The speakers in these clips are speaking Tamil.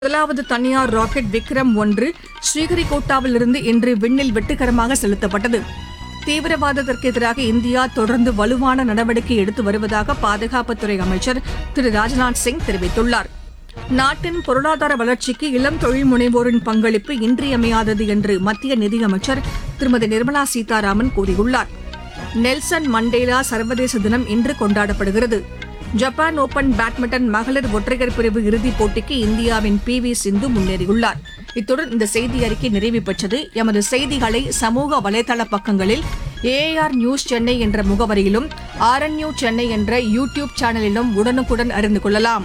முதலாவது தனியார் ராக்கெட் விக்ரம் ஒன்று ஸ்ரீஹரிகோட்டாவிலிருந்து இன்று விண்ணில் வெற்றிகரமாக செலுத்தப்பட்டது தீவிரவாதத்திற்கு எதிராக இந்தியா தொடர்ந்து வலுவான நடவடிக்கை எடுத்து வருவதாக பாதுகாப்புத்துறை அமைச்சர் திரு ராஜ்நாத் சிங் தெரிவித்துள்ளார் நாட்டின் பொருளாதார வளர்ச்சிக்கு இளம் தொழில் முனைவோரின் பங்களிப்பு இன்றியமையாதது என்று மத்திய நிதியமைச்சர் திருமதி நிர்மலா சீதாராமன் கூறியுள்ளார் நெல்சன் மண்டேலா சர்வதேச தினம் இன்று கொண்டாடப்படுகிறது ஜப்பான் ஓபன் பேட்மிண்டன் மகளிர் ஒற்றையர் பிரிவு இறுதிப் போட்டிக்கு இந்தியாவின் பி வி சிந்து முன்னேறியுள்ளார் இத்துடன் இந்த செய்தி அறிக்கை நிறைவு பெற்றது எமது செய்திகளை சமூக வலைதள பக்கங்களில் ஏஆர் நியூஸ் சென்னை என்ற முகவரியிலும் ஆர்என்யூ சென்னை என்ற யூ டியூப் சேனலிலும் உடனுக்குடன் அறிந்து கொள்ளலாம்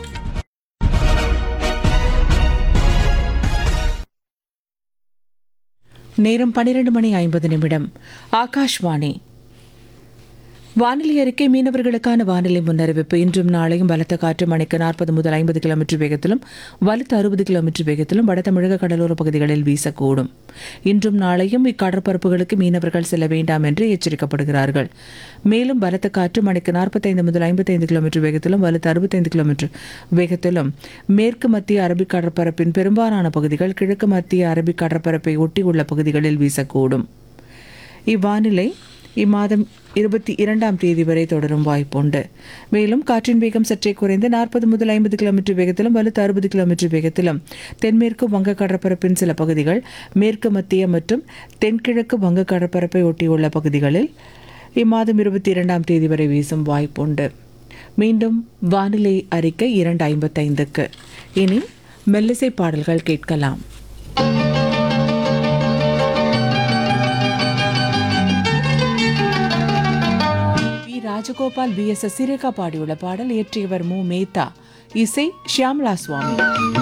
நேரம் பன்னிரண்டு மணி ஐம்பது நிமிடம் ஆகாஷ்வாணி வானிலை அறிக்கை மீனவர்களுக்கான வானிலை முன்னறிவிப்பு இன்றும் நாளையும் பலத்த காற்று மணிக்கு நாற்பது முதல் ஐம்பது கிலோமீட்டர் வேகத்திலும் வலுத்த அறுபது கிலோமீட்டர் வேகத்திலும் வட தமிழக கடலோர பகுதிகளில் வீசக்கூடும் இன்றும் நாளையும் இக்கடற்பரப்புகளுக்கு மீனவர்கள் செல்ல வேண்டாம் என்று எச்சரிக்கப்படுகிறார்கள் மேலும் பலத்த காற்று மணிக்கு நாற்பத்தைந்து முதல் ஐம்பத்தைந்து கிலோமீட்டர் வேகத்திலும் வலுத்த அறுபத்தைந்து கிலோமீட்டர் வேகத்திலும் மேற்கு மத்திய அரபிக் கடற்பரப்பின் பெரும்பாலான பகுதிகள் கிழக்கு மத்திய அரபிக் கடற்பரப்பை ஒட்டியுள்ள பகுதிகளில் வீசக்கூடும் இவ்வானிலை இம்மாதம் இருபத்தி இரண்டாம் தேதி வரை தொடரும் வாய்ப்புண்டு மேலும் காற்றின் வேகம் சற்றே குறைந்து நாற்பது முதல் ஐம்பது கிலோமீட்டர் வேகத்திலும் வலுத்து அறுபது கிலோமீட்டர் வேகத்திலும் தென்மேற்கு வங்க கடற்பரப்பின் சில பகுதிகள் மேற்கு மத்திய மற்றும் தென்கிழக்கு வங்க கடற்பரப்பை ஒட்டியுள்ள பகுதிகளில் இம்மாதம் இருபத்தி இரண்டாம் தேதி வரை வீசும் வாய்ப்புண்டு மீண்டும் வானிலை அறிக்கை இரண்டு ஐம்பத்தைந்துக்கு இனி மெல்லிசை பாடல்கள் கேட்கலாம் P Rajagopal P S S Sirekha பாடியுள்ள பாடல் இயற்றியவர் மு மேத்தா இசை ஷியாம்லா சுவாமி